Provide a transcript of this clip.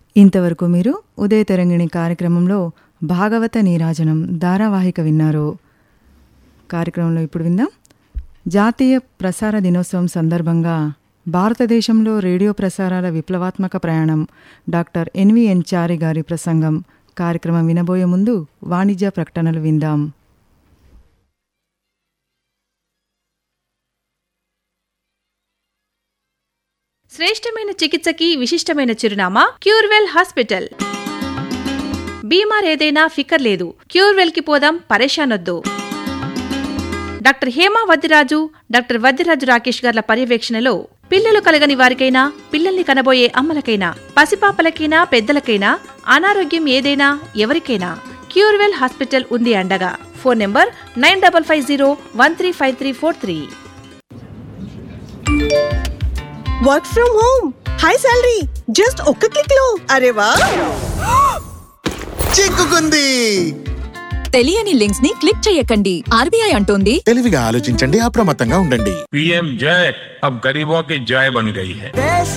ఇంతవరకు మీరు ఉదయ తరంగిణి కార్యక్రమంలో భాగవత నీరాజనం ధారావాహిక విన్నారు కార్యక్రమంలో ఇప్పుడు విందాం జాతీయ ప్రసార దినోత్సవం సందర్భంగా భారతదేశంలో రేడియో ప్రసారాల విప్లవాత్మక ప్రయాణం డాక్టర్ ఎన్విఎన్ చారి గారి ప్రసంగం కార్యక్రమం వినబోయే ముందు వాణిజ్య ప్రకటనలు విందాం శ్రేష్టమైన చికిత్సకి విశిష్టమైన చిరునామా క్యూర్వెల్ హాస్పిటల్ బీమార్ ఏదైనా ఫికర్ లేదు క్యూర్వెల్ కి పోదాం పరేషానొద్దు డాక్టర్ హేమా వద్దిరాజు డాక్టర్ వద్దిరాజు రాకేష్ గార్ల పర్యవేక్షణలో పిల్లలు కలగని వారికైనా పిల్లల్ని కనబోయే అమ్మలకైనా పసిపాపలకైనా పెద్దలకైనా అనారోగ్యం ఏదైనా ఎవరికైనా క్యూర్వెల్ హాస్పిటల్ ఉంది అండగా phone number nine double five zero one three five three four three work from home high salary just ఒక్క క్లిక్ లో అరే వా చిక్కుకుంది తెలియని లింక్స్ ని క్లిక్ చేయకండి ఆర్బీఐ అంటోంది తెలివిగా ఆలోచించండి అప్రమత్తంగా ఉండండి पीएम जय अब गरीबों की जय बन गई है देश